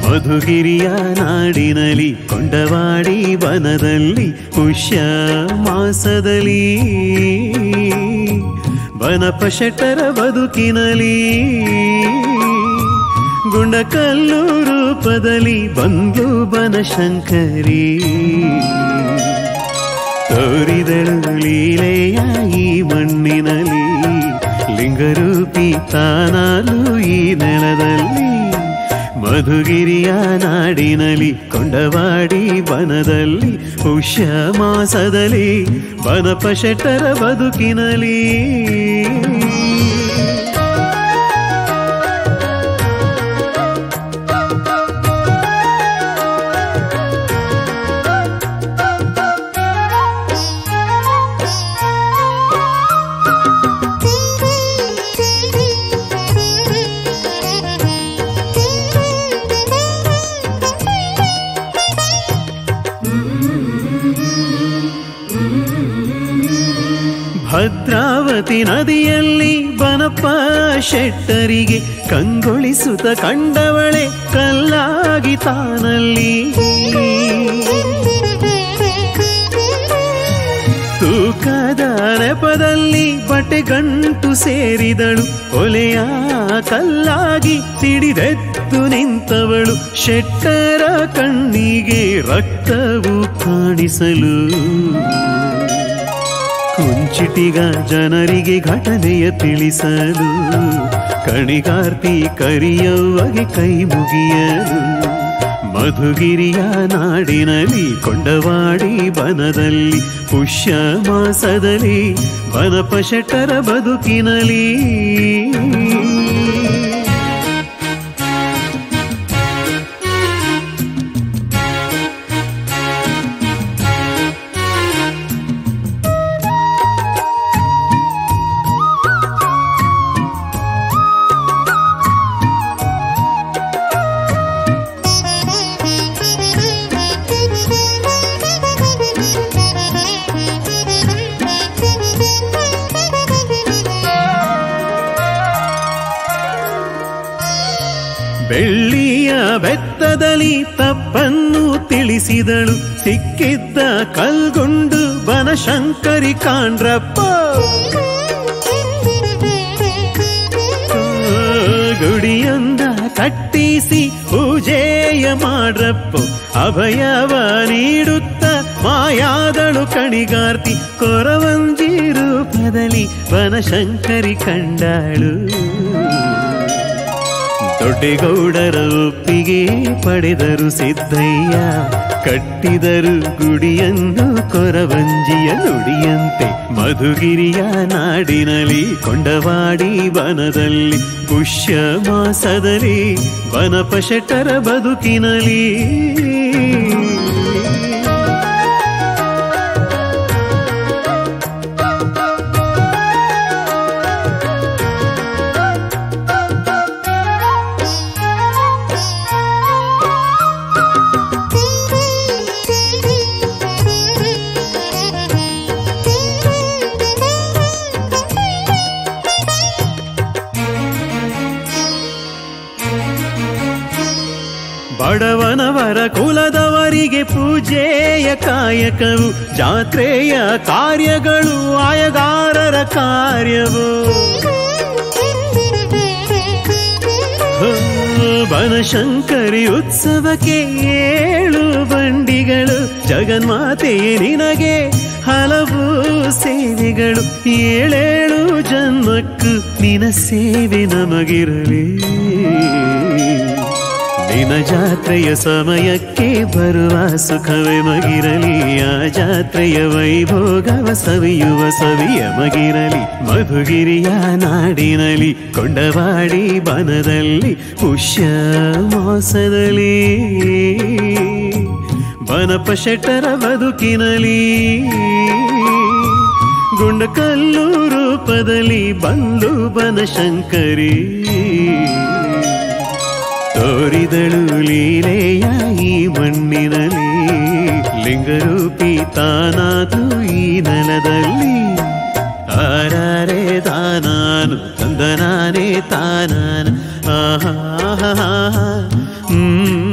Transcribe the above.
ಮಧುಗಿರಿಯ ನಾಡಿನಲ್ಲಿ ಕೊಂಡವಾಡಿ ವನದಲ್ಲಿ ಪುಷ್ಯ ಮಾಸದಲ್ಲಿ ಬನಪ ಶೆಟ್ಟರ ಬದುಕಿನಲಿ ಗುಂಡಕಲ್ಲು ರೂಪದಲ್ಲಿ ಬಂದು ಬನಶಂಕರಿ ತೋರಿದಳು ಲೀಲೆಯ ಈ ಮಣ್ಣಿನಲ್ಲಿ ಲಿಂಗರೂಪಿ ತಾನಾಲು ಈ ನೆಲದಲ್ಲಿ ಮಧುಗಿರಿಯ ನಾಡಿನಲ್ಲಿ ಕೊಂಡವಾಡಿ ವನದಲ್ಲಿ ಪುಷ್ಯ ಮಾಸದಲ್ಲಿ ಬನಪ ಶೆಟ್ಟರ ಬದುಕಿನಲಿ ಭದ್ರಾವತಿ ನದಿಯಲ್ಲಿ ಬನಪ್ಪ ಶೆಟ್ಟರಿಗೆ ಕಂಗೊಳಿಸುತ್ತ ಕಂಡವಳೆ ಕಲ್ಲಾಗಿ ತಾನಲ್ಲಿ ತೂಕದ ನೆಪದಲ್ಲಿ ಬಟ್ಟೆಗಂಟು ಸೇರಿದಳು ಒಲೆಯ ಕಲ್ಲಾಗಿ ಸಿಡಿದೆದ್ದು ನಿಂತವಳು ಶೆಟ್ಟರ ಕಣ್ಣಿಗೆ ರಕ್ತವು ಕಾಣಿಸಲು ಕುಂಚಿಟಿಗ ಜನರಿಗೆ ಘಟನೆಯ ತಿಳಿಸಲು ಕಣಿಗಾರ್ತಿ ಕರಿಯವ್ವಗೆ ಕೈ ಮುಗಿಯಲು ಮಧುಗಿರಿಯ ನಾಡಿನಲ್ಲಿ ಕೊಂಡವಾಡಿ ಬನದಲ್ಲಿ ಪುಷ್ಯ ಮಾಸದಲ್ಲಿ ಬನಪ ಶೆಟ್ಟರ ಬದುಕಿನಲಿ ಬೆಳ್ಳಿಯ ಬೆತ್ತದಲ್ಲಿ ತಪ್ಪನ್ನು ತಿಳಿಸಿದಳು ಸಿಕ್ಕಿದ್ದ ಕಲ್ಗುಂಡು ಬನಶಂಕರಿ ಕಾಂಡ್ರಪ್ಪ ಗುಡಿಯೊಂದ ಕಟ್ಟಿಸಿ ಪೂಜೆಯ ಮಾಡ್ರಪ್ಪು ಅಭಯವ ನೀಡುತ್ತ ಮಾಯಾದಳು ಕಣಿಗಾರ್ತಿ ಕೊರವಂಜಿ ರೂಪದಲ್ಲಿ ಬನಶಂಕರಿ ಕಂಡಾಳು ದೊಡ್ಡಗೌಡರ ಒಪ್ಪಿಗೆ ಪಡೆದರು ಸಿದ್ದಯ್ಯ ಕಟ್ಟಿದರು ಗುಡಿಯನ್ನು ಕೊರವಂಜಿಯ ನುಡಿಯಂತೆ ಮಧುಗಿರಿಯ ನಾಡಿನಲ್ಲಿ ಕೊಂಡವಾಡಿ ವನದಲ್ಲಿ ಪುಷ್ಯ ಮಾಸದಲ್ಲಿ ಬನಪ ಶೆಟ್ಟರ ಬದುಕಿನಲಿ ಬಡವನವರ ಕುಲದವರಿಗೆ ಪೂಜೆಯ ಕಾಯಕವು ಜಾತ್ರೆಯ ಕಾರ್ಯಗಳು ಆಯಗಾರರ ಕಾರ್ಯವು ಹೋ, ಬನಶಂಕರಿ ಉತ್ಸವಕ್ಕೆ ಏಳು ಬಂಡಿಗಳು ಜಗನ್ಮಾತೆಯೇ ನಿನಗೆ ಹಲವು ಸೇವೆಗಳು ಏಳೇಳು ಜನ್ಮಕ್ಕೂ ನಿನ ಸೇವೆ ನಮಗಿರಲಿ ನಿನ ಜಾತ್ರೆಯ ಸಮಯಕ್ಕೆ ಬರುವ ಸುಖವೇ ಮಗಿರಲಿ ಆ ಜಾತ್ರೆಯ ವೈಭೋಗವ ಸವಿಯುವ ಸವಿಯ ಮಗಿರಲಿ ಮಧುಗಿರಿಯ ನಾಡಿನಲ್ಲಿ ಕೊಂಡವಾಡಿ ಬನದಲ್ಲಿ ಪುಷ್ಯ ಮಾಸದಲ್ಲಿ ಬನಪ ಶೆಟ್ಟರ ಬದುಕಿನಲಿ ಗುಂಡಕಲ್ಲು ರೂಪದಲ್ಲಿ ಬಂದು ಬನಶಂಕರಿ ತೋರಿದಳು ಲೀಲೆಯ ಈ ಮಣ್ಣಿನಲ್ಲಿ ಲಿಂಗರೂಪಿ ತಾನಾದು ಈ ನೆಲದಲ್ಲಿ ಆರಾರೆ ತಾನಾನು ತಂದನಾನೇ ತಾನಾನ ಆಹಾ ಹ್ಮ್